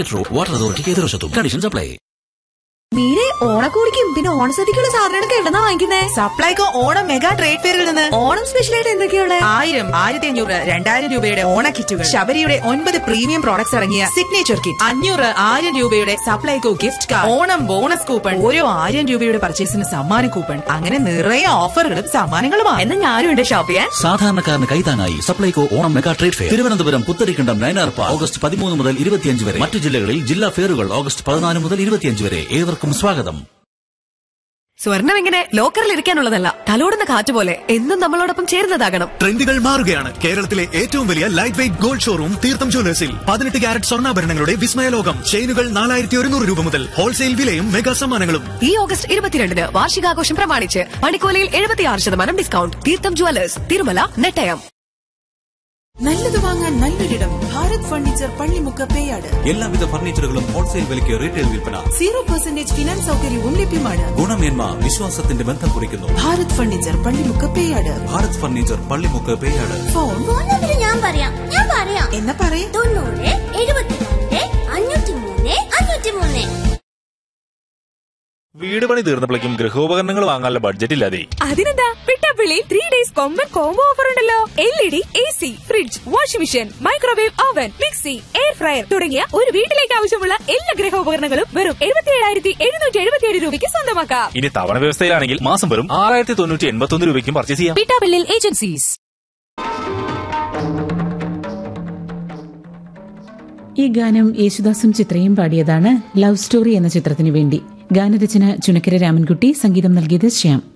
market road water അതോറിറ്റിക്ക് എതിർവശത്തും conditions apply മീരെ ഓണക്കോടിക്കും പിന്നെ ഓണസദ്യക്കുള്ള സാധനങ്ങളൊക്കെ എവിടെന്നാ വാങ്ങിക്കുന്നേ സപ്ലൈകോ ഓണം മെഗാ ട്രേഡ് ഫെയറിൽ നിന്ന് ഓണം സ്പെഷ്യൽ ആയിട്ട് എന്തൊക്കെയുള്ള ആയിരം ആയിരത്തി അഞ്ഞൂറ് രണ്ടായിരം രൂപയുടെ ഓണ കിറ്റുകൾ ശബരിയുടെ ഒൻപത് പ്രീമിയം പ്രോഡക്ട്സ് ഇറങ്ങിയ സിഗ്നേച്ചർ കിറ്റ് അഞ്ഞൂറ് ആയിരം രൂപയുടെ Supplyco gift card Onam bonus coupon ഓരോ ആയിരം രൂപയുടെ പർച്ചേസിന് സമ്മാന കൂപ്പൺ അങ്ങനെ നിറയെ ഓഫറുകളും സമ്മാനങ്ങളുമാണ് എന്നാ ഞാനും ഉണ്ട് ഷോപ്പ് ചെയ്യാൻ സാധാരണക്കാരന് കൈതാങ്ങായി Supplyco Onam mega trade fair Thiruvananthapuram Putharikandam Nayanar park August പതിമൂന്ന് മുതൽ ഇരുപത്തിയഞ്ച് വരെ മറ്റു ജില്ലകളിൽ ജില്ലാ ഫെയറുകൾ ഓഗസ്റ്റ് പതിനാല് മുതൽ ഇരുപത്തിയഞ്ച് വരെ ഏവർക്കും സ്വാഗതം സ്വർണം ഇങ്ങനെ ലോക്കറിൽ ഇരിക്കാനുള്ളതല്ല തലോടുന്ന കാറ്റ് പോലെ എന്നും നമ്മളോടൊപ്പം ചേരുന്നതാകണം ട്രെൻഡുകൾ മാറുകയാണ് കേരളത്തിലെ ഏറ്റവും വലിയ ലൈറ്റ് വെയിറ്റ് ഗോൾഡ് ഷോറൂം തീർത്ഥം ജ്വല്ലേഴ്സിൽ പതിനെട്ട് ക്യാരറ്റ് സ്വർണ്ണാഭരണങ്ങളുടെ വിസ്മയ ലോകം ചെയിനുകൾ നാലായിരത്തി ഒരുന്നൂറ് രൂപ മുതൽ ഹോൾസെയിൽ വിലയും മെഗാ സമ്മാനങ്ങളും ഈ ഓഗസ്റ്റ് ഇരുപത്തിരണ്ടിന് വാർഷികാഘോഷം പ്രമാണിച്ച് പണിക്കോലയിൽ എഴുപത്തിയാറ് ശതമാനം ഡിസ്കൗണ്ട് തീർത്ഥം ജുവലേഴ്സ് തിരുമല നെട്ടയം നല്ലത് വാങ്ങാൻ നല്ലൊരിടം ഭാരത് ഫർണിച്ചർ പള്ളിമുക്ക് പേയാട് എല്ലാവിധ ഫർണിച്ചറുകളും ഹോൾസെയിൽ വിലയ്ക്ക് റീറ്റെയിൽ വിൽപ്പന സീറോ പെർസെന്റേജ് ഫിനാൻസ് സൗകര്യവും ലഭ്യമാണ് ഗുണമേന്മ വിശ്വാസത്തിന്റെ ബന്ധം കുറിക്കുന്നു Bharat furniture Pallimukku Peyad Bharat furniture Pallimukku Peyad phone phone number ഞാൻ പറയാം ഞാൻ പറയാം എന്നാ പറയേ തൊണ്ണൂറ് എഴുപത്തിരണ്ട് അഞ്ഞൂറ്റി മൂന്ന് അഞ്ഞൂറ്റി മൂന്ന് വീട് പണി തീർന്നപ്പോഴേക്കും ഗൃഹോപകരണങ്ങൾ വാങ്ങാനുള്ള ബഡ്ജറ്റ് ഇല്ലാതെ അതിനെന്താ പിട്ടാപ്പിള്ളി ത്രീ ഡേയ്സ് കൊമ്പൻ കോംബോ ഓഫർ ഉണ്ടല്ലോ L E D A C fridge washing machine microwave oven mixie air fryer തുടങ്ങിയ ഒരു വീട്ടിലേക്ക് ആവശ്യമുള്ള എല്ലാ ഗൃഹോപകരണങ്ങളും വെറും എഴുപത്തി ഏഴായിരത്തി എഴുന്നൂറ്റി എഴുപത്തിയേഴ് രൂപയ്ക്ക് സ്വന്തമാക്കാം ഇനി തവണ വ്യവസ്ഥയിലാണെങ്കിൽ മാസം വരും ആറായിരത്തി തൊണ്ണൂറ്റി എൺപത്തി ഒന്ന് രൂപയ്ക്കും പർച്ചേസ് ചെയ്യാം പിട്ടാപ്പിള്ളിൽ ഏജൻസീസ് ഈ ഗാനം യേശുദാസും ചിത്രയും പാടിയതാണ് ലവ് സ്റ്റോറി എന്ന ചിത്രത്തിനു വേണ്ടി ഗാനരചന ചുനക്കര രാമൻകുട്ടി സംഗീതം നൽകിയത് ശ്യാം